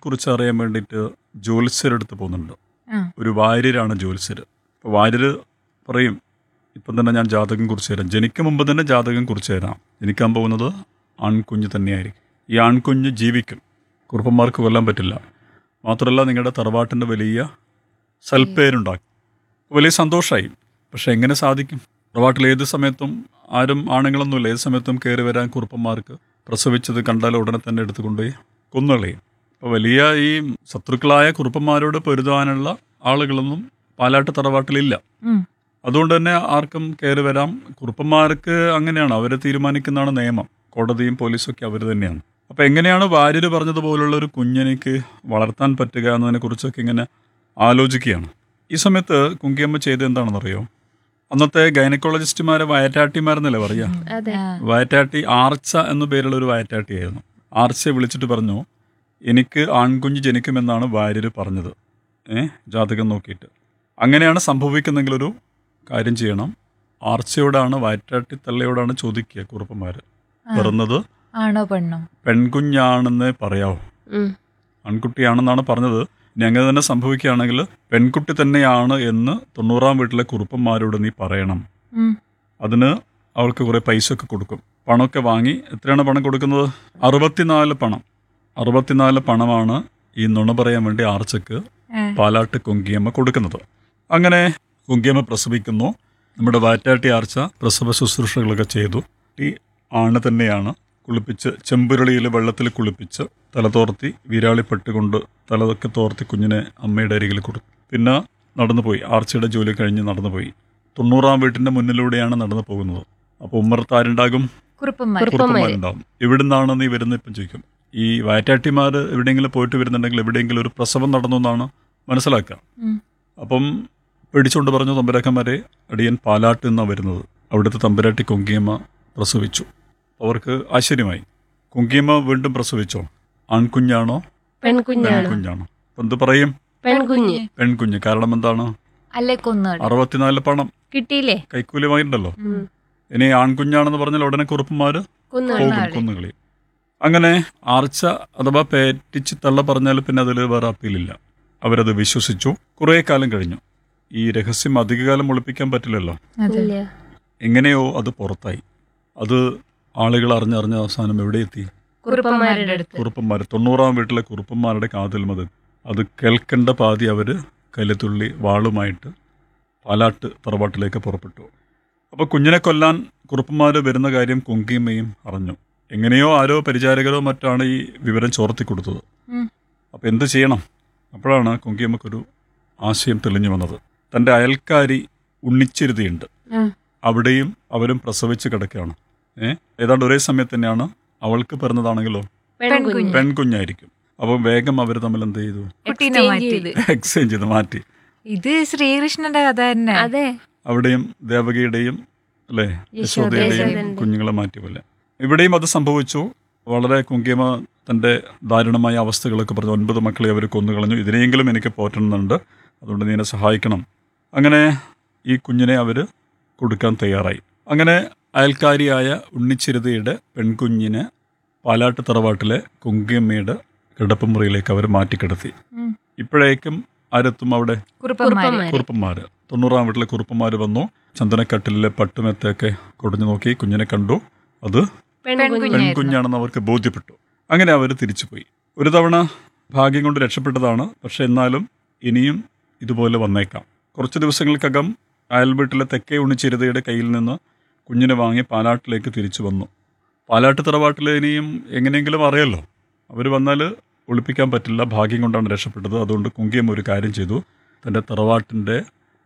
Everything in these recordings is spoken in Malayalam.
കുറിച്ച് അറിയാൻ വേണ്ടിയിട്ട് ജ്യോത്സ്യരെടുത്ത് പോകുന്നുണ്ട് ആ. ഒരു വാര്യരാണ് ജ്യോത്സ്യർ അപ്പോൾ വാര്യർ പറയും ഇപ്പം തന്നെ ഞാൻ ജാതകം കുറിച്ച് തരാം ജനിക്കും മുമ്പ് തന്നെ ജാതകം കുറിച്ച് തരാം ജനിക്കാൻ പോകുന്നത് ആൺകുഞ്ഞ് തന്നെയായിരിക്കും ഈ ആൺകുഞ്ഞ് ജീവിക്കും കുറുപ്പന്മാർക്ക് കൊല്ലാൻ പറ്റില്ല മാത്രമല്ല നിങ്ങളുടെ തറവാട്ടിൻ്റെ വലിയ സൽപ്പേരുണ്ടാക്കും വലിയ സന്തോഷമായി പക്ഷെ എങ്ങനെ സാധിക്കും തറവാട്ടിൽ ഏത് സമയത്തും ആരും ആണുങ്ങളൊന്നുമില്ല ഏത് സമയത്തും കയറി വരാൻ കുറുപ്പന്മാർക്ക് പ്രസവിച്ചത് കണ്ടാൽ ഉടനെ തന്നെ എടുത്തുകൊണ്ടുപോയി കൊന്നുകളയും അപ്പോൾ വലിയ ഈ ശത്രുക്കളായ കുറുപ്പന്മാരോട് പൊരുതാനുള്ള ആളുകളൊന്നും പാലാട്ട് തറവാട്ടിലില്ല ഉം. അതുകൊണ്ട് തന്നെ ആർക്കും കയറി വരാം കുറുപ്പന്മാർക്ക് അങ്ങനെയാണ് അവർ തീരുമാനിക്കുന്നതാണ് നിയമം കോടതിയും പോലീസും ഒക്കെ അവർ തന്നെയാണ് അപ്പോൾ എങ്ങനെയാണ് വാര്യർ പറഞ്ഞതുപോലുള്ള ഒരു കുഞ്ഞിനിക്ക് വളർത്താൻ പറ്റുക എന്നതിനെ കുറിച്ചൊക്കെ ഇങ്ങനെ ആലോചിക്കുകയാണ് ഈ സമയത്ത് കുങ്കിയമ്മ ചെയ്തത് എന്താണെന്നറിയോ അന്നത്തെ ഗൈനക്കോളജിസ്റ്റുമാരെ വയറ്റാട്ടിമാരെന്നല്ലേ പറയാ അതെ ആ. വയറ്റാട്ടി ആർച്ച എന്നു പേരുള്ള ഒരു വയറ്റാട്ടിയായിരുന്നു ആർച്ചയെ വിളിച്ചിട്ട് പറഞ്ഞു എനിക്ക് ആൺകുഞ്ഞ് ജനിക്കുമെന്നാണ് വാര്യർ പറഞ്ഞത് ഏ ജാതകം നോക്കിയിട്ട് അങ്ങനെയാണ് സംഭവിക്കുന്നെങ്കിൽ ഒരു കാര്യം ചെയ്യണം ആർച്ചയോടാണ് വയറ്റാട്ടി തള്ളയോടാണ് ചോദിക്കുക കുറുപ്പന്മാർ ആ. പിറന്നത് ആണോ പെണ്ണോ പെൺകുഞ്ഞാണെന്ന് പറയാവോ ഉം. ആൺകുട്ടിയാണെന്നാണ് പറഞ്ഞത് ഇനി അങ്ങനെ തന്നെ സംഭവിക്കുകയാണെങ്കിൽ പെൺകുട്ടി തന്നെയാണ് എന്ന് തൊണ്ണൂറാം വീട്ടിലെ കുറുപ്പന്മാരോട് നീ പറയണം ഉം. അതിന് അവൾക്ക് കുറേ പൈസ ഒക്കെ കൊടുക്കും പണമൊക്കെ വാങ്ങി എത്രയാണ് പണം കൊടുക്കുന്നത് അറുപത്തിനാല് പണം അറുപത്തിനാല് പണമാണ് ഈ നുണ പറയാൻ വേണ്ടി ആർച്ചക്ക് ആ. പാലാട്ട് കുങ്കിയമ്മ കൊടുക്കുന്നത് അങ്ങനെ കുങ്കിയമ്മ പ്രസവിക്കുന്നു നമ്മുടെ വാറ്റാട്ടി ആർച്ച പ്രസവ ശുശ്രൂഷകളൊക്കെ ചെയ്തു ഈ ആണ് തന്നെയാണ് കുളിപ്പിച്ച് ചെമ്പുരുളിയിൽ വെള്ളത്തിൽ കുളിപ്പിച്ച് തല തോർത്തി വിരാളിപ്പെട്ടുകൊണ്ട് തലതൊക്കെ തോർത്തി കുഞ്ഞിനെ അമ്മയുടെ അരികിൽ കൊടുത്തു പിന്നെ നടന്നുപോയി ആർച്ചയുടെ ജോലി കഴിഞ്ഞ് നടന്നുപോയി തൊണ്ണൂറാം വീട്ടിൻ്റെ മുന്നിലൂടെയാണ് നടന്നു പോകുന്നത് അപ്പോൾ ഉമ്മറത്താരുണ്ടാകും കുറുപ്പന്മാർ കുറുപ്പന്മാരുണ്ടാവും എവിടുന്നാണ് നീ വരുന്നത് ഇപ്പം ചോദിക്കും ഈ വയറ്റാട്ടിമാർ എവിടെയെങ്കിലും പോയിട്ട് വരുന്നുണ്ടെങ്കിൽ എവിടെയെങ്കിലും ഒരു പ്രസവം നടന്നു എന്നാണ് മനസ്സിലാക്കുക ഉം. അപ്പം പേടിച്ചുകൊണ്ട് പറഞ്ഞു തമ്പുരാക്കന്മാരെ അടിയൻ പാലാട്ട് നിന്നാണ് വരുന്നത് അവിടുത്തെ തമ്പുരാട്ടി കുങ്കിയമ്മ പ്രസവിച്ചു അവർക്ക് ആശ്ചര്യമായി കുങ്കിയമ്മ വീണ്ടും പ്രസവിച്ചോ ആൺകുഞ്ഞാണോ പെൺകുഞ്ഞാണ് പെൺകുഞ്ഞാണോ അപ്പം എന്ത് പറയും പെൺകുഞ്ഞ് പെൺകുഞ്ഞ് കാരണം എന്താണ് അല്ലേ കൊന്നുകളി അറുപത്തിനാല് പണം കിട്ടിയില്ലേ കൈക്കൂലി വാങ്ങിയിട്ടുണ്ടല്ലോ ഉം. ഇനി ആൺകുഞ്ഞാണെന്ന് പറഞ്ഞാൽ ഉടനെ കുറുപ്പന്മാർ കൊന്നു പോകും കൊന്നുകളി. കുന്നുകളി അങ്ങനെ ആർച്ച അഥവാ പേറ്റിച്ച് തള്ള പറഞ്ഞാൽ പിന്നെ അതിൽ വേറെ അപ്പീലില്ല അവരത് വിശ്വസിച്ചു കുറേ കാലം കഴിഞ്ഞു ഈ രഹസ്യം അധികകാലം ഒളിപ്പിക്കാൻ പറ്റില്ലല്ലോ അതെ ഇല്ല എങ്ങനെയോ അത് പുറത്തായി അത് ആളുകൾ അറിഞ്ഞറിഞ്ഞ അവസാനം എവിടെ എത്തി കുറുപ്പന്മാരുടെ അടുത്ത് കുറുപ്പന്മാർ തൊണ്ണൂറാം വീട്ടിലെ കുറുപ്പന്മാരുടെ കാതിൽ മത് അത് കേൾക്കേണ്ട പാതി അവർ കലിത്തുള്ളി വാളുമായിട്ട് പാലാട്ട് തറവാട്ടിലേക്ക് പുറപ്പെട്ടു അപ്പോൾ കുഞ്ഞിനെ കൊല്ലാൻ കുറുപ്പന്മാർ വരുന്ന കാര്യം കുങ്കിയമ്മയും അറിഞ്ഞു എങ്ങനെയോ ആരോ പരിചാരകരോ മറ്റാണ് ഈ വിവരം ചോർത്തി കൊടുത്തത് ഉം. അപ്പോൾ എന്ത് ചെയ്യണം അപ്പോഴാണ് കുങ്കിയമ്മക്കൊരു ആശയം തെളിഞ്ഞു വന്നത് തൻ്റെ അയൽക്കാരി ഉണ്ണിച്ചിരുതിയുണ്ട് ആ. അവിടെയും അവരും പ്രസവിച്ച് കിടക്കുകയാണ് ഏ ഏതാണ്ട് ഒരേ സമയത്ത് തന്നെയാണ് അവൾക്ക് പിറന്നതാണെങ്കിലോ പെൺകുഞ്ഞ് പെൺകുഞ്ഞായിരിക്കും അപ്പോൾ വേഗം അവർ തമ്മിൽ എന്ത് ചെയ്തു കുട്ടീനെ Exchange മാറ്റി ചെയ്ത്. എക്സ്ചേഞ്ച് ചെയ്ത് മാറ്റി ഇത് ശ്രീകൃഷ്ണന്റെ കഥ തന്നെ അതെ അവിടെയും ദേവകിയുടെയും അല്ലേ യശോദയുടെയും യശോദയുടെയും. കുഞ്ഞുങ്ങളെ മാറ്റി പോലെ ഇവിടെയും അത് സംഭവിച്ചു വളരെ കുങ്കിയമ തൻ്റെ ദാരുണമായ അവസ്ഥകളൊക്കെ പറഞ്ഞു ഒൻപത് മക്കളെ അവർ കൊന്നുകളഞ്ഞു ഇതിനെയെങ്കിലും എനിക്ക് പോറ്റണമെന്നുണ്ട് അതുകൊണ്ട് നീ എന്നെ സഹായിക്കണം അങ്ങനെ ഈ കുഞ്ഞിനെ അവർ കൊടുക്കാൻ തയ്യാറായി അങ്ങനെ അയൽക്കാരിയായ ഉണ്ണിച്ചിരുതയുടെ പെൺകുഞ്ഞിനെ പാലാട്ട് തറവാട്ടിലെ കുങ്കിയമ്മയുടെ കിടപ്പുമുറിയിലേക്ക് അവർ മാറ്റിക്കിടത്തി ഉം. ഇപ്പോഴേക്കും ആരെത്തും അവിടെ കുറുപ്പന്മാര് കുറുപ്പന്മാര്. കുറുപ്പന്മാർ തൊണ്ണൂറാം വീട്ടിലെ കുറുപ്പന്മാർ വന്നു ചന്ദനക്കട്ടിലെ പട്ടുമെത്തൊക്കെ കൊടഞ്ഞു നോക്കി കുഞ്ഞിനെ കണ്ടു അത് പെൺകുഞ്ഞ് പെൺകുഞ്ഞാണെന്ന് അവർക്ക് ബോധ്യപ്പെട്ടു അങ്ങനെ അവർ തിരിച്ചുപോയി ഒരു തവണ ഭാഗ്യം കൊണ്ട് രക്ഷപ്പെട്ടതാണ് പക്ഷെ എന്നാലും ഇനിയും ഇതുപോലെ വന്നേക്കാം കുറച്ച് ദിവസങ്ങൾക്കകം അയൽ വീട്ടിലെ തെക്കേ ഉണ്ണിച്ചിരുതയുടെ കയ്യിൽ നിന്ന് കുഞ്ഞിനെ വാങ്ങി പാലാട്ടിലേക്ക് തിരിച്ചു വന്നു പാലാട്ട് തറവാട്ടിൽ ഇനിയും എങ്ങനെയെങ്കിലും അറിയല്ലോ അവർ വന്നാൽ ഒളിപ്പിക്കാൻ പറ്റില്ല ഭാഗ്യം കൊണ്ടാണ് രക്ഷപ്പെട്ടത് അതുകൊണ്ട് കുങ്കിയം ഒരു കാര്യം ചെയ്തു തൻ്റെ തറവാട്ടിൻ്റെ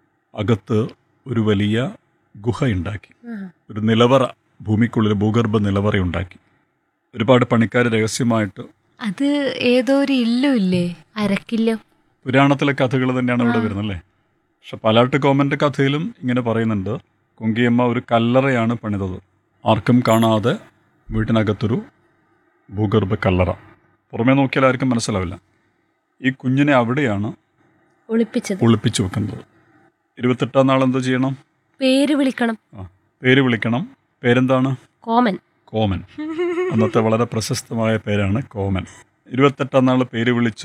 അകത്ത് ഒരു വലിയ ഗുഹ ഉണ്ടാക്കി ആ. ഒരു നിലവറ ഭൂമിക്കുള്ളിൽ ഭൂഗർഭ നിലവറ ഉണ്ടാക്കി ഒരുപാട് പണിക്കാർ രഹസ്യമായിട്ട് അത് ഏതോ ഒരു ഇല്ലും ഇല്ലേ അരക്കില്ലോ പുരാണത്തിലെ കഥകൾ തന്നെയാണ് ഇവിടെ വരുന്നത് അല്ലേ പക്ഷെ പലാട്ട് കോമൻ്റെ കഥയിലും ഇങ്ങനെ പറയുന്നുണ്ട് കുങ്കിയമ്മ ഒരു കല്ലറയാണ് പണിതത് ആർക്കും കാണാതെ വീട്ടിനകത്തൊരു ഭൂഗർഭ കല്ലറ പുറമേ നോക്കിയാൽ ആർക്കും മനസ്സിലാവില്ല ഈ കുഞ്ഞിനെ അവിടെയാണ് ഒളിപ്പിച്ചത് ഒളിപ്പിച്ചു വെക്കുന്നത് ഇരുപത്തെട്ടാം നാൾ എന്ത് ചെയ്യണം പേര് വിളിക്കണം ആ പേര് വിളിക്കണം പേരെന്താണ് കോമൻ കോമൻ അന്നത്തെ വളരെ പ്രശസ്തമായ പേരാണ് കോമൻ ഇരുപത്തെട്ടാം നാൾ പേര് വിളിച്ചു